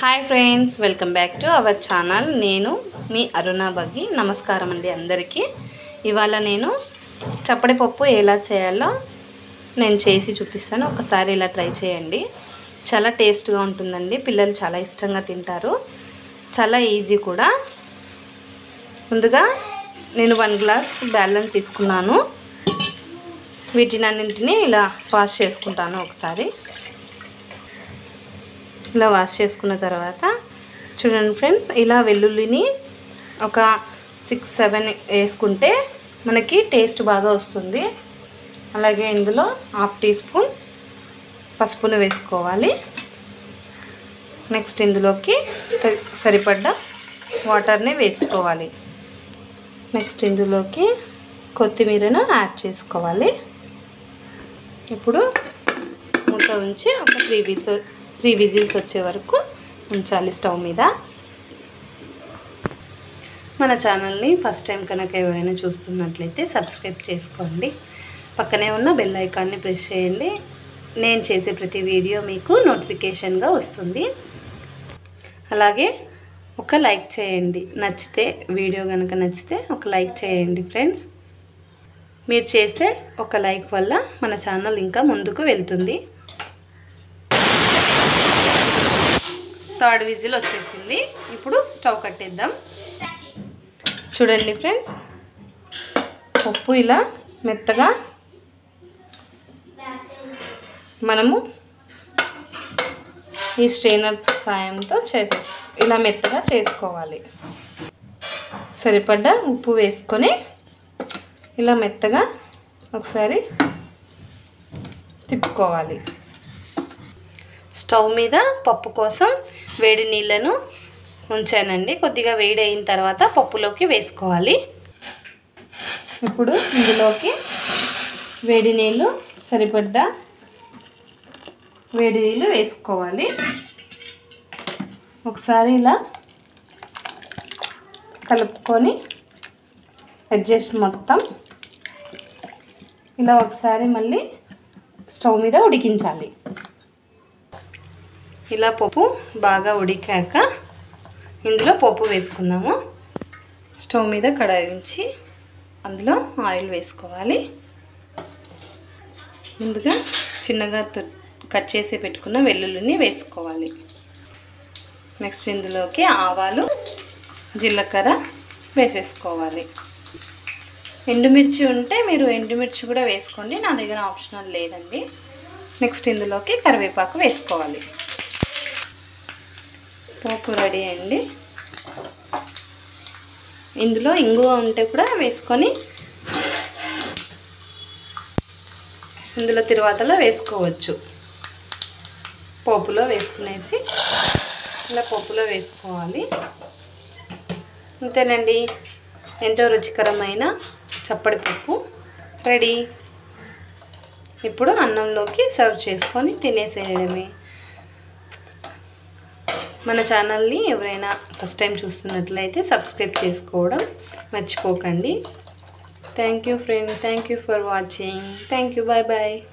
hi friends welcome back to our channel నేను మీ అరుణ buggy నమస్కారం అండి అందరికీ ఇవాళ నేను చప్పడి పప్పు ఎలా చేయాలో నేను చేసి చూపిస్తాను ఒకసారి ఇలా ట్రై చేయండి చాలా టేస్ట్గా ఉంటుందండి పిల్లలు చాలా ఇష్టంగా తింటారు చాలా ఈజీ కూడా ముందుగా నేను వన్ గ్లాస్ బెల్లం తీసుకున్నాను వీటినన్నింటినీ ఇలా వాష్ చేసుకుంటాను ఒకసారి ఇలా వాష్ చేసుకున్న తర్వాత చూడండి ఫ్రెండ్స్ ఇలా వెల్లుల్లిని ఒక సిక్స్ సెవెన్ వేసుకుంటే మనకి టేస్ట్ బాగా వస్తుంది అలాగే ఇందులో హాఫ్ టీ స్పూన్ పసుపును వేసుకోవాలి నెక్స్ట్ ఇందులోకి త- సరిపడ్డ వాటర్ని వేసుకోవాలి నెక్స్ట్ ఇందులోకి కొత్తిమీరను యాడ్ చేసుకోవాలి ఇప్పుడు మూత ఉంచి ఒక త్రీ విజిల్స్ త్రీ విజిల్స్ వచ్చే వరకు ఉంచాలి స్టవ్ మీద మన ఛానల్ని ఫస్ట్ టైం కనుక ఎవరైనా చూస్తున్నట్లయితే సబ్స్క్రైబ్ చేసుకోండి పక్కనే ఉన్న బెల్ ఐకాన్ని ప్రెస్ చేయండి నేను చేసే ప్రతి వీడియో మీకు నోటిఫికేషన్గా వస్తుంది అలాగే ఒక లైక్ చేయండి నచ్చితే వీడియో కనుక నచ్చితే ఒక లైక్ చేయండి ఫ్రెండ్స్ మీరు చేసే ఒక లైక్ వల్ల మన ఛానల్ ఇంకా ముందుకు వెళ్తుంది థర్డ్ విజిల్ వచ్చేసింది ఇప్పుడు స్టవ్ కట్టేద్దాం చూడండి ఫ్రెండ్స్ పప్పు ఇలా మెత్తగా మనము ఈ స్ట్రెయినర్ సాయంతో చేసేసి ఇలా మెత్తగా చేసుకోవాలి సరిపడ్డ ఉప్పు వేసుకొని ఇలా మెత్తగా ఒకసారి తిప్పుకోవాలి స్టవ్ మీద పప్పు కోసం వేడి నీళ్ళను ఉంచానండి కొద్దిగా వేడి అయిన తర్వాత పప్పులోకి వేసుకోవాలి ఇప్పుడు ఇందులోకి వేడి నీళ్ళు సరిపడ్డ వేడి నీళ్ళు వేసుకోవాలి ఒకసారి ఇలా కలుపుకొని అడ్జస్ట్ మొత్తం ఇలా ఒకసారి మళ్ళీ స్టవ్ మీద ఉడికించాలి ఇలా పప్పు బాగా ఉడికాక ఇందులో పప్పు వేసుకున్నాము స్టవ్ మీద కడాయి ఉంచి అందులో ఆయిల్ వేసుకోవాలి ముందుగా చిన్నగా తు- కట్ చేసి పెట్టుకున్న వెల్లుల్లిని వేసుకోవాలి నెక్స్ట్ ఇందులోకి ఆవాలు జీలకర్ర వేసేసుకోవాలి ఎండుమిర్చి ఉంటే మీరు ఎండుమిర్చి కూడా వేసుకోండి నా దగ్గర ఆప్షనల్ లేదండి నెక్స్ట్ ఇందులోకి కరివేపాకు వేసుకోవాలి పోపు రెడీ అండి ఇందులో ఇంగువ ఉంటే కూడా వేసుకొని ఇందులో తిరువాతలో వేసుకోవచ్చు పోపులో వేసుకునేసి ఇలా పోపులో వేసుకోవాలి అంతేనండి ఎంతో రుచికరమైన చప్పడి పప్పు రెడీ ఇప్పుడు అన్నంలోకి సర్వ్ చేసుకొని తినేసేయడమే మన ఛానల్ని ఎవరైనా ఫస్ట్ టైం చూస్తున్నట్లయితే సబ్స్క్రైబ్ చేసుకోవడం మర్చిపోకండి thank you friend thank you for watching thank you bye bye